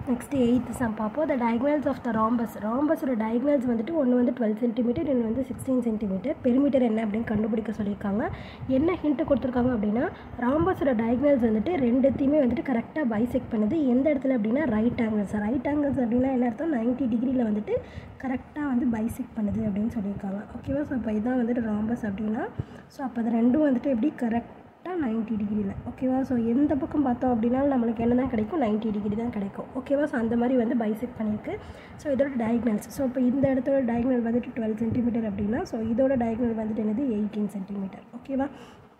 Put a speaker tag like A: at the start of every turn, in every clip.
A: next eighth sum பார்ப்போம் the diagonals of the rhombus ராம்பஸோட diagonals வந்துட்டு ஒன்று வந்து டுவெல் சென்டிமீட்டர் இன்னொன்று வந்து சிக்ஸ்டீன் சென்டிமீட்டர் பெருமீட்டர் என்ன அப்படின்னு கண்டுபிடிக்க சொல்லியிருக்காங்க என்ன ஹிண்ட் கொடுத்துருக்காங்க அப்படின்னா ராம்பஸோட டயக்னல்ஸ் வந்துட்டு ரெண்டுத்தையுமே வந்துட்டு கரெக்டாக பைசெக்ட் பண்ணுது எந்த இடத்துல அப்படின்னா ரைட் ஆங்கிள்ஸ் ரைட் ஆங்கிள்ஸ் அப்படின்னா என்ன அர்த்தம் நைன்ட்டி டிகிரியில் வந்துட்டு கரெக்டாக வந்து பைசெக்ட் பண்ணுது அப்படின்னு சொல்லியிருக்காங்க ஓகேவா ஸோ அப்போ இதான் வந்துட்டு ராம்பஸ் அப்படின்னா ஸோ அப்போ அது ரெண்டும் வந்துட்டு எப்படி கரெக்ட் கரெக்டாக நைன்ட்டி டிகிரியில் ஓகேவா ஸோ எந்த பக்கம் பார்த்தோம் அப்படின்னாலும் நம்மளுக்கு என்ன தான் கிடைக்கும் நைன்ட்டி டிகிரி தான் கிடைக்கும் ஓகேவா ஸோ அந்த மாதிரி வந்து பைசெக்ட் பண்ணியிருக்கு ஸோ இதோட டயக்னல்ஸ் ஸோ இப்போ இந்த இடத்தோட டயக்னல் வந்துட்டு டுவெல் சென்டிமீட்டர் அப்படின்னா ஸோ இதோட டயக்னல் வந்துட்டு என்னது எயிட்டீன் சென்டிமீட்டர் ஓகேவா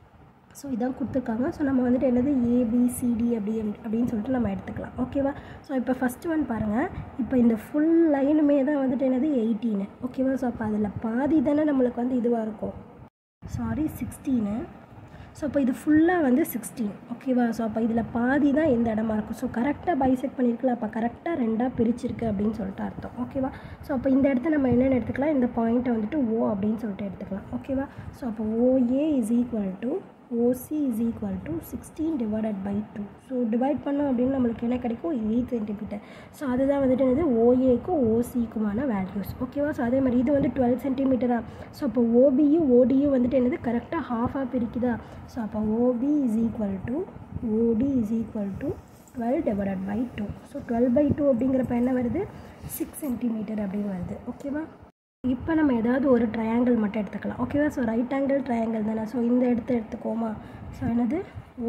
A: ஸோ இதான் கொடுத்துருக்காங்க ஸோ நம்ம வந்துட்டு என்னது ஏபிசிடி அப்படி அப்படின்னு சொல்லிட்டு நம்ம எடுத்துக்கலாம் ஓகேவா ஸோ இப்போ ஃபஸ்ட்டு ஒன் பாருங்கள் இப்போ இந்த ஃபுல் லைனுமே தான் வந்துட்டு என்னது எயிட்டீனு ஓகேவா ஸோ அப்போ அதில் பாதி தானே நம்மளுக்கு வந்து இதுவாக இருக்கும் சாரி சிக்ஸ்டீனு ஸோ அப்போ இது ஃபுல்லாக வந்து சிக்ஸ்டீன் ஓகேவா ஸோ அப்போ இதில் பாதி தான் எந்த இடமா இருக்கும் ஸோ கரெக்டாக பைசெக்ட் பண்ணியிருக்கல அப்போ கரெக்டாக ரெண்டாக பிரிச்சிருக்கு அப்படின்னு சொல்லிட்டு அர்த்தம் ஓகேவா ஸோ அப்போ இந்த இடத்த நம்ம என்னென்னு எடுத்துக்கலாம் இந்த பாயிண்ட்டை வந்துட்டு ஓ அப்படின்னு சொல்லிட்டு எடுத்துக்கலாம் ஓகேவா ஸோ அப்போ OA is equal to OC is equal to sixteen divided by two so divide பண்ணோம் அப்படின்னு நம்மளுக்கு என்ன கிடைக்கும் எயிட் சென்டிமீட்டர் ஸோ அதுதான் வந்துட்டு என்னது ஓஏக்கும் ஓசிக்குமான வேல்யூஸ் ஓகேவா ஸோ அதே மாதிரி இது வந்து டுவெல் சென்டிமீட்டரா ஸோ அப்போ ஓபியும் ஓடியும் வந்துட்டு என்னது கரெக்டாக ஹாஃபாக பிரிக்குதா ஸோ அப்போ OB is equal to OD is equal to twelve divided by two so twelve by two அப்படிங்கிறப்ப என்ன வருது சிக்ஸ் சென்டிமீட்டர் அப்படின்னு வருது ஓகேவா இப்போ நம்ம ஏதாவது ஒரு ட்ரையாங்கிள் மட்டும் எடுத்துக்கலாம் ஓகேவா ஸோ ரைட் ஆங்கிள் ட்ரையாங்கிள் தானே ஸோ இந்த இடத்த எடுத்துக்கோமா ஸோ என்னது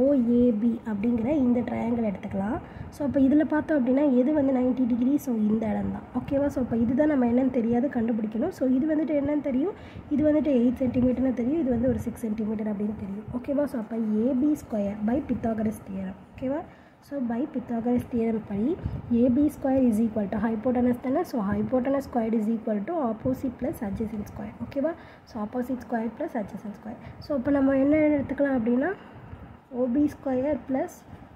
A: ஓஏபி அப்படிங்கிற இந்த ட்ரையாங்கிள் எடுத்துக்கலாம் ஸோ இப்போ இதில் பார்த்தோம் அப்படின்னா எது வந்து நைன்ட்டி டிகிரி ஸோ இந்த இடம் தான் ஓகேவா ஸோ இப்போ இதுதான் நம்ம என்னன்னு தெரியாது கண்டுபிடிக்கணும் ஸோ இது வந்துட்டு என்னன்னு தெரியும் இது வந்துட்டு எயிட் சென்டிமீட்டர்னு தெரியும் இது வந்து ஒரு சிக்ஸ் சென்டிமீட்டர் அப்படின்னு தெரியும் ஓகேவா ஸோ அப்போ AB square by Pythagoras theorem ஓகேவா ஸோ பை பித்தாகரஸ் தியரம் படி AB square is equal to hypotenuse தானே so hypotenuse square is equal to opposite plus adjacent square ஓகேவா so opposite square plus adjacent square so இப்போ நம்ம என்ன எடுத்துக்கலாம் அப்படின்னா OB square plus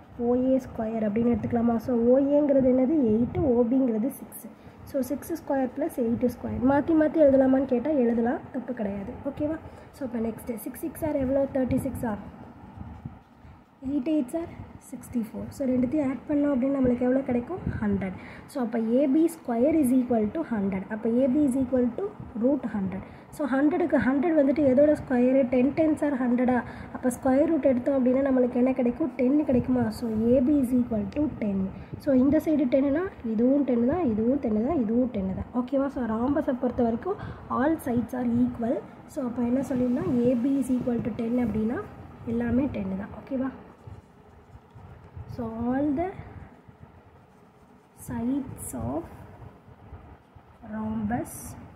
A: OA square அப்படின்னு எடுத்துக்கலாமா ஸோ ஓஏங்கிறது என்னது எயிட்டு ஓபிங்கிறது six so six square plus eight square மாற்றி மாற்றி எழுதலாமான்னு கேட்டால் எழுதலாம் தப்பு கிடையாது ஓகேவா ஸோ இப்போ நெக்ஸ்ட்டு சிக்ஸ் சிக்ஸ் ஆர் எவ்வளோ thirty six are eight eight sir sixty four so ரெண்டுத்தையும் ஆட் பண்ணோம் அப்படின்னு நம்மளுக்கு எவ்வளோ கிடைக்கும் ஹண்ட்ரட் ஸோ அப்போ AB square is equal to hundred அப்போ AB is equal to root hundred so ஹண்ட்ரடுக்கு ஹண்ட்ரட் வந்துட்டு எதோட ஸ்கொயரு டென் டென் சார் ஹண்ட்ரடா அப்போ ஸ்கொயர் ரூட் எடுத்தோம் அப்படின்னா நம்மளுக்கு என்ன கிடைக்கும் டென் கிடைக்குமா so AB is equal to ten so இந்த சைடு டென்னுனா இதுவும் டென்னு தான் இதுவும் டென்னு தான் இதுவும் டென்னு தான் ஓகேவா ஸோ ராம்பஸை பொறுத்த வரைக்கும் all sides are equal so அப்போ என்ன சொல்லிடலாம் AB is equal to ten அப்படின்னா எல்லாமே டென்னு தான் ஓகேவா so all the sides of rhombus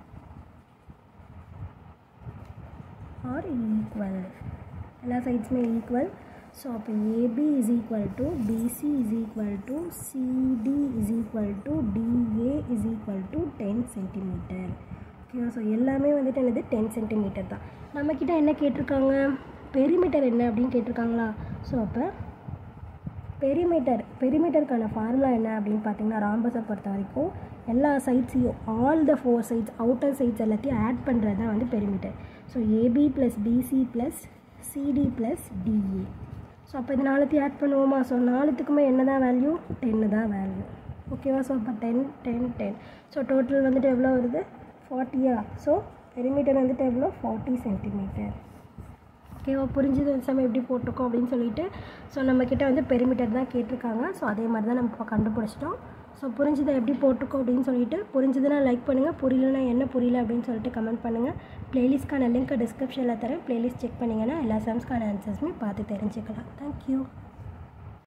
A: are equal எல்லா சைட்ஸுமே ஈக்குவல் ஸோ அப்போ AB is equal to BC is equal to CD is equal to DA is equal to ten centimetre ஓகேவா so எல்லாமே வந்துட்டு என்னது டென் சென்டிமீட்டர் தான் நம்மக்கிட்ட என்ன கேட்டிருக்காங்க பெரிமீட்டர் என்ன அப்படின்னு கேட்டிருக்காங்களா ஸோ அப்போ பெரிமீட்டர் பெரிமீட்டருக்கான ஃபார்முலா என்ன அப்படின்னு பார்த்தீங்கன்னா ராம்பஸை பொறுத்த வரைக்கும் எல்லா சைட்ஸையும் all the four sides outer sides எல்லாத்தையும் ஆட் பண்ணுறது தான் வந்து perimeter so AB plus BC plus CD plus DA so அப்போ இது நாலுத்தையும் ஆட் பண்ணுவோமா ஸோ நாலுத்துக்குமே என்ன தான் வேல்யூ டென்னு தான் வேல்யூ ஓகேவா ஸோ அப்போ ten ten ten so total வந்துட்டு எவ்வளோ வருது ஃபார்ட்டியா ஸோ பெரிமீட்டர் வந்துட்டு எவ்வளோ ஃபார்ட்டி சென்டிமீட்டர் ஓகேவா புரிஞ்சுது சமயம் எப்படி போட்டிருக்கோம் அப்படின்னு சொல்லிட்டு ஸோ நம்மக்கிட்ட வந்து பெருமீட்டர் தான் கேட்டிருக்காங்க ஸோ அதே மாதிரி தான் நம்ம இப்போ கண்டுபிடிச்சிட்டோம் ஸோ புரிஞ்சுதை எப்படி போட்டிருக்கோம் அப்படின்னு சொல்லிட்டு புரிஞ்சுதுன்னா லைக் பண்ணுங்கள் புரியலனா என்ன புரியல அப்படின்னு சொல்லிட்டு கமெண்ட் பண்ணுங்கள் ப்ளேலிஸ்ட்கான லிங்க் டிஸ்கிரிப்ஷனில் தரேன் ப்ளேலிஸ்ட் செக் பண்ணிங்கன்னா எல்லா சம்ஸ்க்கான ஆன்சர்ஸுமே பார்த்து தெரிஞ்சுக்கலாம் தேங்க்யூ